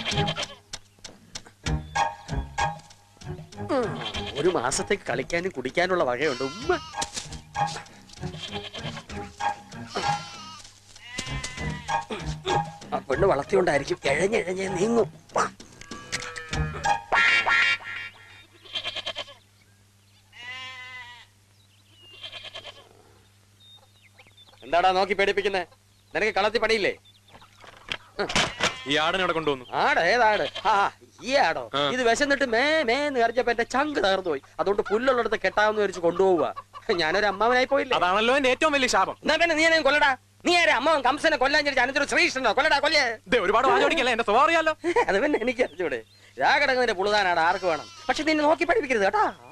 ഉം, ഒരു മാസത്തേക്ക് കളിക്കാനും കുടിക്കാനുള്ള വകയുണ്ട് ഉമ്മ ആ പെണ്ണ് വളർത്തിയോണ്ടായിരിക്കും എഴഞ്ഞെഴഞ്ഞ് നീങ്ങും വാ. എന്താടാ നോക്കി പേടിപ്പിക്കുന്നേ നിനക്ക് കളത്തി പണിയില്ലേ ഈ ആടിനെ അവിടെ കൊണ്ടുവന്നു ആട് ഏതാട് ആ ഈ ആടോ ആ. ഇത് വിശന്നിട്ട് മേ മേന്ന് കറിച്ചപ്പോ എന്റെ ചങ്ക് തകർന്നു പോയി അതുകൊണ്ട് പുല്ലുള്ളിടത്ത് കെട്ടാമെന്ന് വിചാരിച്ച് കൊണ്ടുപോവുക ഞാനൊരു അമ്മാവനായി പോയില്ലേ അതാണല്ലോ എന്റെ ഏറ്റവും വലിയ ശാപം എന്നാ പിന്നെ നീ എന്നെ കൊല്ലടാ നീ ആരെ അമ്മാവൻ കംസനെ കൊല്ലാൻ ചോദിച്ചു അനന്തൊരു ശ്രീകൃഷ്ണനോ കൊല്ലടാ കൊല്ലേ ദേ, ഒരുപാട് വാചോടിക്കല്ലേ എന്റെ സ്വഭാവം അറിയാലോ അത് പിന്നെ എനിക്ക് അറിഞ്ഞൂടെ രാ കിടക്കുന്നതിന്റെ പുളുതാനാണ് ആർക്ക് വേണം പക്ഷെ നിന്നെ നോക്കി പഠിപ്പിക്കരുത് കേട്ടാ